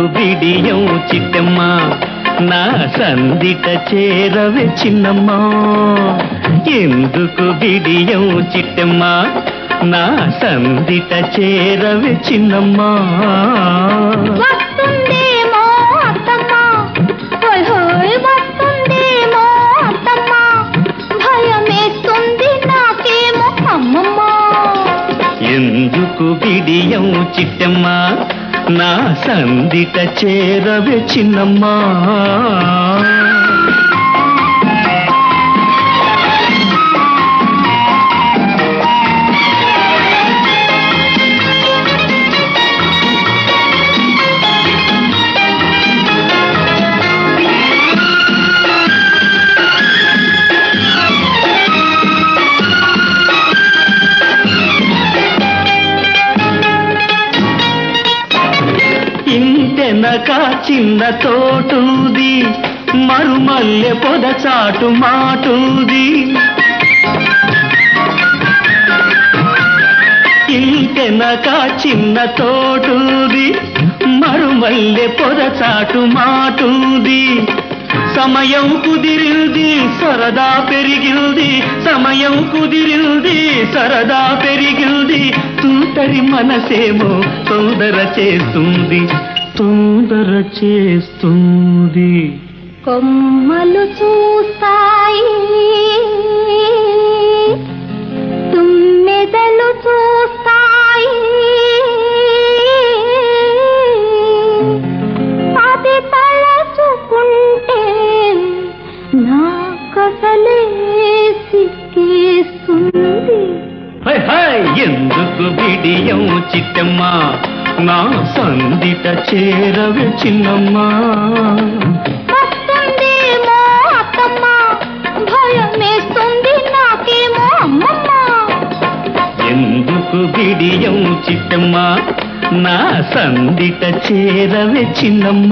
బిడియం చిట్టమ్మ నా సందిట చేరవే చిన్నమ్మ ఎందుకు బిడియం చిట్టమ్మ నా సందిట చేరవే చిన్నమ్మ వస్తుందేమో అత్తమ్మ హోయ్ హోయ్ వస్తుందేమో అత్తమ్మ భయమేస్తుంది నాకేమో అమ్మమ్మ ఎందుకు బిడియం చిట్టమ్మ నా సందిట చేరవే చిన్నమ్మ ఇంటెనక చిన్న తోటుంది మరుమల్లె పొద చాటు మాటుంది ఇంటెనక చిన్న తోటుంది మరుమల్లె పొద చాటు మాటుంది సమయం కుదిరింది సరదా పెరిగింది సమయం కుదిరింది సరదా పెరిగింది తూతరి మనసేమో తొందర చేస్తుంది తొందర చేస్తుంది కొమ్మలు చూస్తాయి తుమ్మెదలు చూస్తాయి అది తలచుకుంటే నా కసలే సిక్కేస్తుంది హై హై ఎందుకు బిడియం చిట్టమ్మ నా సందిట చేరవే చిన్నమ్మ వస్తుందేమో అత్తమ్మ భయమేస్తుంది నాకేమో అమ్మమ్మ ఎందుకు బిడియం చిట్టమ్మ నా సందిట చేరవే చిన్నమ్మ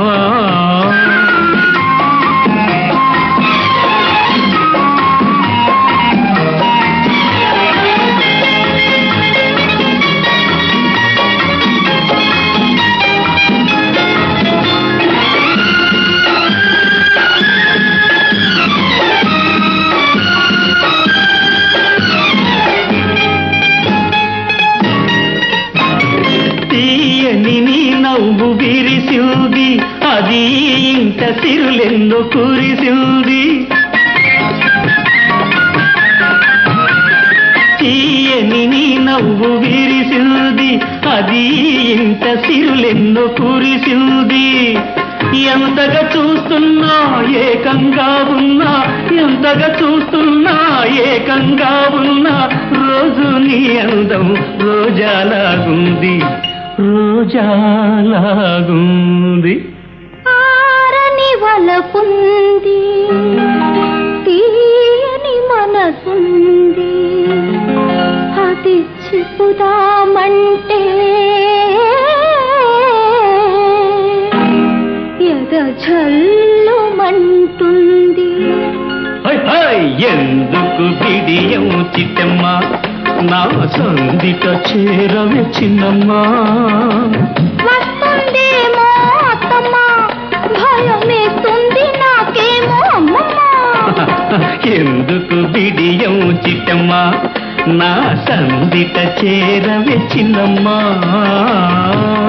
తీయని నీ నవ్వు విరిసింది అది ఇంట సిరులెందు కురిసింది తీయని నీ నవ్వు విరిసింది అది ఇంట సిరులెన్ను కురిసింది ఎంతగా చూస్తున్నా ఏకంగా ఉన్నా ఎంతగా చూస్తున్నా ఏకంగా ఉన్నా రోజు నీ అందం రోజాలాగుంది రోజాలాగుంది ఆరని వలపుంది తీయని మనసుంది అది చెప్పుదామంటే ఎద జల్లుమంటుంది హై హై ఎందుకు బిడియం చిట్టమ్మ నా సందిట చేరవే చిన్నమ్మ వస్తుందేమో అత్తమ్మ భయమేస్తుంది నాకేమో అమ్మమ్మ ఎందుకు బిడియం చిట్టమ్మ నా సందిట చేరవే చిన్నమ్మ